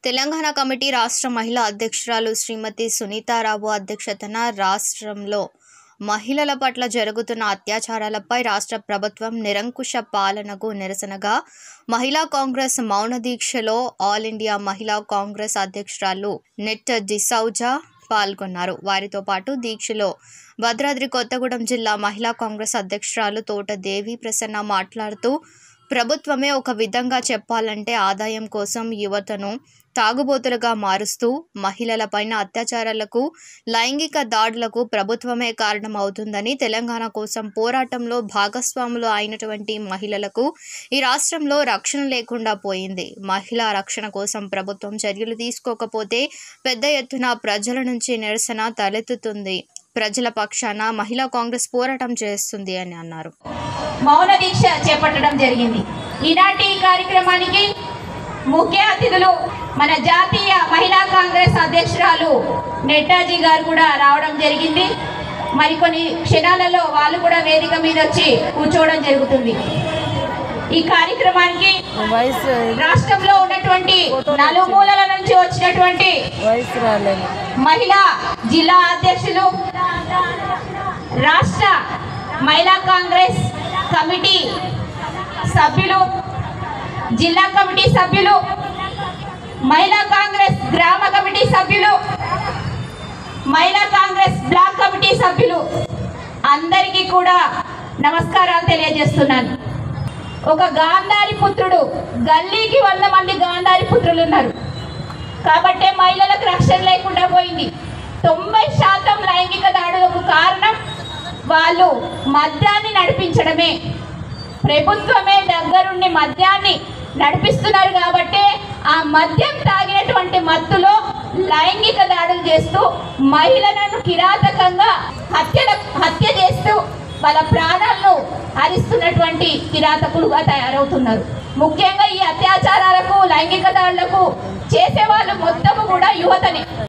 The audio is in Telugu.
తెలంగాణ కమిటీ రాష్ట్ర మహిళా అధ్యక్షురాలు శ్రీమతి సునీతారావు అధ్యక్షతన రాష్ట్రంలో మహిళల పట్ల జరుగుతున్న అత్యాచారాలపై రాష్ట్ర ప్రభుత్వం నిరంకుశ పాలనకు నిరసనగా మహిళా కాంగ్రెస్ మౌన దీక్షలో ఆల్ ఇండియా మహిళా కాంగ్రెస్ అధ్యక్షురాలు నెట్ డిసౌజా పాల్గొన్నారు వారితో పాటు దీక్షలో భద్రాద్రి కొత్తగూడెం జిల్లా మహిళా కాంగ్రెస్ అధ్యక్షురాలు తోట దేవి ప్రసన్న మాట్లాడుతూ ప్రభుత్వమే ఒక విధంగా చెప్పాలంటే ఆదాయం కోసం యువతను తాగుబోతులుగా మారుస్తూ మహిళలపైన అత్యాచారాలకు లైంగిక దాడులకు ప్రభుత్వమే కారణమవుతుందని తెలంగాణ కోసం పోరాటంలో భాగస్వాములు అయినటువంటి మహిళలకు ఈ రాష్ట్రంలో రక్షణ లేకుండా పోయింది మహిళా రక్షణ కోసం ప్రభుత్వం చర్యలు తీసుకోకపోతే పెద్ద ఎత్తున ప్రజల నుంచి నిరసన తలెత్తుతుంది ప్రజల పక్షాన మహిళా కాంగ్రెస్ పోరాటం చేస్తుంది అని అన్నారు మౌన దీక్ష చేపట్టడం జరిగింది ఈనాటి ఈ కార్యక్రమానికి ముఖ్య అతిథులు మన జాతీయ మహిళా కాంగ్రెస్ అధ్యక్షురాలు నెట్టాజీ గారు కూడా రావడం జరిగింది మరికొన్ని క్షణాలలో వాళ్ళు కూడా వేదిక మీద వచ్చి కూర్చోవడం జరుగుతుంది ఈ కార్యక్రమానికి వయసు రాష్ట్రంలో ఉన్నటువంటి నలుమూలల నుంచి వచ్చినటువంటి వయసు రాలేదు మహిళా జిల్లా అధ్యక్షులు రాష్ట్ర మహిళా కాంగ్రెస్ కమిటీ సభ్యులు జిల్లా కమిటీ సభ్యులు మహిళా కాంగ్రెస్ గ్రామ కమిటీ సభ్యులు మహిళా కాంగ్రెస్ బ్లాక్ కమిటీ సభ్యులు అందరికీ కూడా నమస్కారాలు తెలియజేస్తున్నాను ఒక గాంధారి పుత్రుడు గల్లీకి వంద మంది గాంధారి పుత్రులు ఉన్నారు కాబట్టే మహిళలకు రక్షణ లేకుండా పోయింది తొంభై శాతం లైంగిక దాడులకు కారణం వాళ్ళు మద్యాన్ని నడిపించడమే ప్రభుత్వమే దగ్గరుండి మద్యాన్ని నడిపిస్తున్నారు కాబట్టి ఆ మద్యం తాగినటువంటి మత్తులో లైంగిక దాడులు చేస్తూ మహిళలను కిరాతకంగా హత్యల హత్య చేస్తూ వాళ్ళ ప్రాణాలను హరిస్తున్నటువంటి కిరాతకులుగా తయారవుతున్నారు ముఖ్యంగా ఈ అత్యాచారాలకు లైంగిక దాడులకు చేసే వాళ్ళు మొత్తము కూడా యువతనే